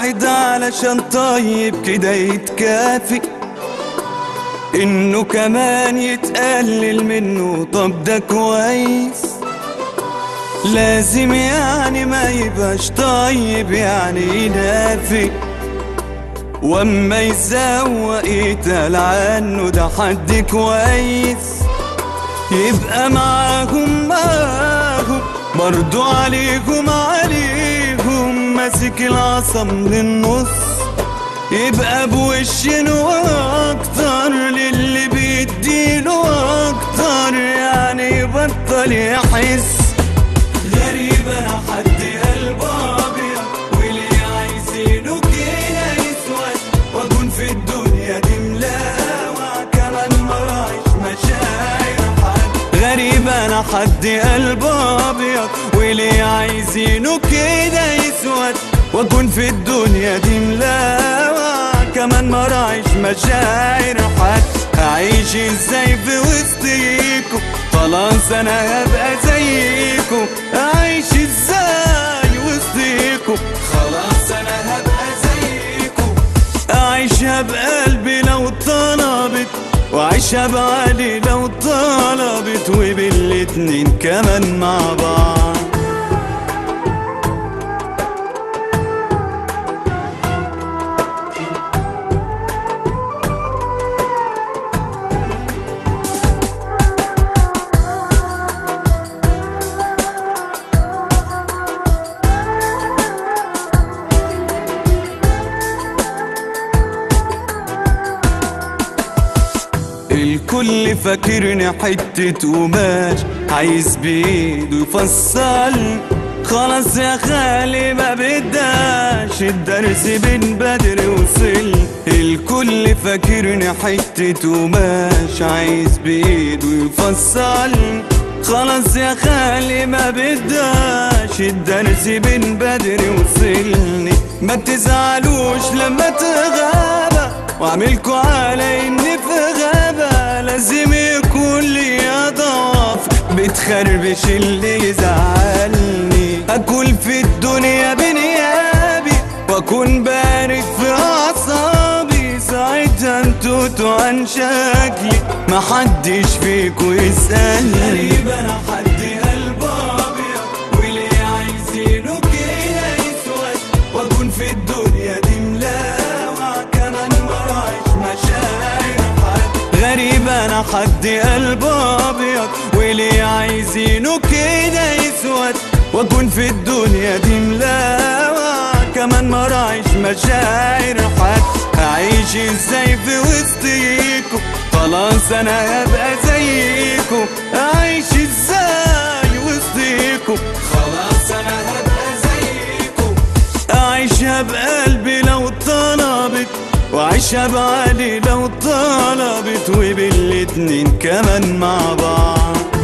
واحد علشان طيب كده يتكافئ انه كمان يتقلل منه طب ده كويس لازم يعني ما يبقاش طيب يعني ينافق واما يزوق يتقال عنه ده حد كويس يبقى معاهم معاهم برضو عليهم عليهم ماسك العصا من النص يبقى بوش واكتر للي بيديله اكتر يعني يبطل يحس غريب انا حد قلبه ابيض وليه عايزينه كده يسود واكون في الدنيا دي ملاوع كمان مراعيش مشاعر حد غريب انا حد قلبه ابيض وليه عايزينه كده يسود واكون في الدنيا دي ملاوع كمان مراعيش مشاعر حد هعيش ازاي في وسطيكوا خلاص انا هبقى زيكوا اعيش ازاي وسطيكوا خلاص انا هبقى زيكوا اعيشها بقلبي لو طلبت واعيشها بعقلي لو طلبت وبالاتنين كمان مع بعض الكل فاكرني حتة قماش عايز بإيده يفصل خلاص يا خالي ما بداش الدرس بين بدري وصل الكل فاكرني حتة قماش عايز بإيده يفصل خلاص يا خالي ما بداش الدرس بين بدري وصلني ما تزعلوش لما تغابى واعملكوا على اني في غابة لازم يكون لي ضعف بتخربش اللي يزعلني اكل في الدنيا بنيابي واكون بارد في اعصابي ساعتها انتوا عن شكلي محدش فيكوا يسألني غريب انا حد قلبه ابيض وليه عايزينه كده يسود واكون في الدنيا دي ملاوع كمان مراعيش مشاعر حد غريب انا حد قلبه ابيض وليه عايزينه كده يسود واكون في الدنيا دي ملاوع كمان مراعيش مشاعر حد هعيش ازاي في وسطيكوا خلاص انا هبقى زيكوا اعيش ازاي وسطيكوا خلاص انا هبقى زيكوا اعيشها بقلبي لو طلبت واعيشها بعقلي لو طلبت وبالاتنين كمان مع بعض